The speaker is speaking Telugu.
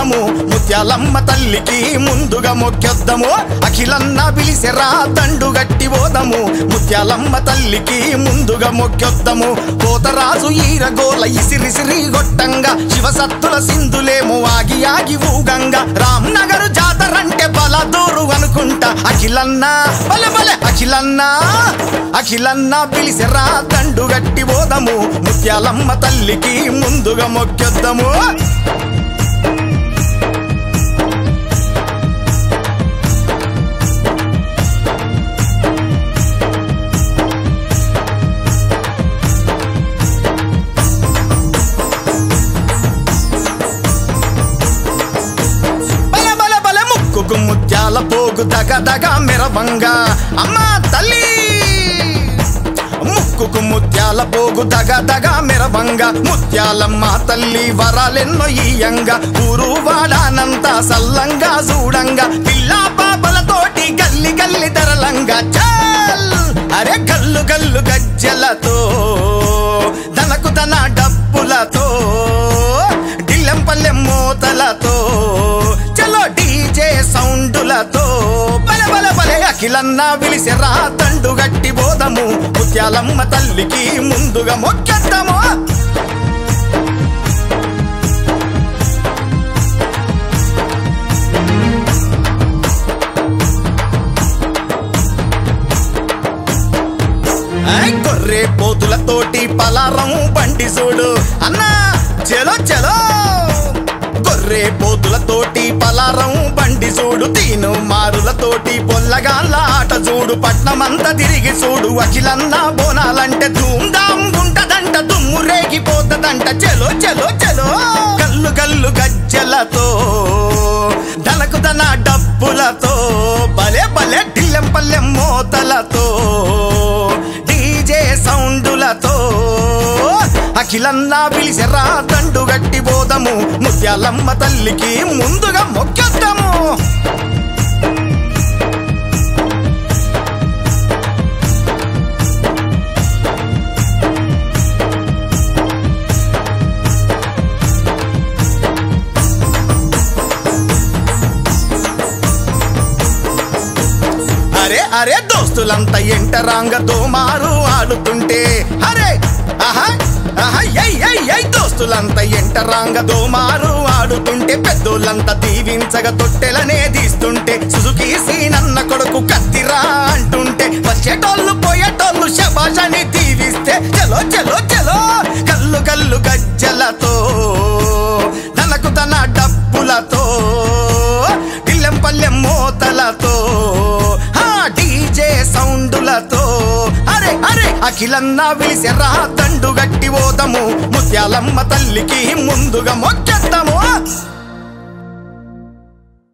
పోదము ముత్యాలమ్మ తల్లికి ముందుగా మొక్కొద్దము అఖిలన్న పిలిసెరా దండు గట్టి పోదము ముత్యాలమ్మ తల్లికి ముందుగా మొక్కొద్దము పోతరాజు ఈరగోల ఇసిరిసిరి గొట్టంగా శివసత్తుల సింధులేమో ఆగి ఆగి ఊగంగా రామ్నగర్ జాతరంటే బలదూరు అనుకుంటా అఖిలన్న బలె బలె అఖిలన్న అఖిలన్న పిలిసెరా దండు గట్టి పోదము ముత్యాలమ్మ తల్లికి ముందుగా మొక్కొద్దము బల బల బల ముక్కుకు ముత్యాల పోగు దగ దగ మెరవంగా అమ్మా తల్లి ముక్కుకు ముత్యాల పోగు దగ దగ మెరవంగా ముత్యాలమ్మ తల్లి వరాలెన్నో ఈయంగా ఊరు వాడానంతా సల్లంగా చూడంగా పిల్లా పాపలతోటి గల్లి గల్లి ధరలంగా చల్ అరే గల్లు గల్లు గజ్జలతో దనకు దన డబ్బులతో డిల్లెం పల్లెం మోతలతో చలో డీజే సౌండులతో బల బల బలే అఖిలన్న విలిసెరా తండు గట్టి బోధము ముత్యాలమ్మ తల్లికి ముందుగా మొక్కెత్తము ఐ గొర్రె పోతులతోటి పలారం బండి చూడు అన్నా చలో చలో గొర్రె పోతులతోటి పలారం బండి చూడు తీను మారులతోటి పొల్లగాళ్ళ ఆట చూడు పట్నమంతా తిరిగి చూడు అఖిలన్న బోనాలంటే ధూమ్ధాం ఉంటదంట దుమ్ము రేగిపోతదంట చలో చలో చలో గల్లు గల్లు గజ్జలతో దనకు దన డబ్బులతో భలే భలే ఢిల్లెం పల్లెం మోతలతో డీజే సౌండులతో అఖిలన్నా పిలిసెరా దండు గట్టి బోధము ముత్యాలమ్మ తల్లికి ముందుగా మొక్కెత్తము అరే అరే దోస్తులంతా ఎంటరాంగ దోమారు ఆడుతుంటే అరే ఆహా ఆహా ఎయ్ ఎయ్ ఎయ్ దోస్తులంతా ఎంటరాంగ దోమారు ఆడుతుంటే పెద్దోళ్ళంతా దీవించగా తొట్టెలనే తీస్తుంటే సుజుకి సీనన్న కొడుకు కత్తిరా అంటుంటే వచ్చేటోళ్ళు పోయేటోళ్ళు శబాషని దీవిస్తే చలో చలో చలో కల్లు కల్లు గజ్జలతో తనకు తన డబ్బులతో ఇల్లెం పల్లెం మోతలతో ఆ డీజే సౌండులతో అరే అరే అఖిలన్న విలిసెరా తండు గట్టి ఓదము ముత్యాలమ్మ తల్లికి ముందుగా మొక్కెత్తము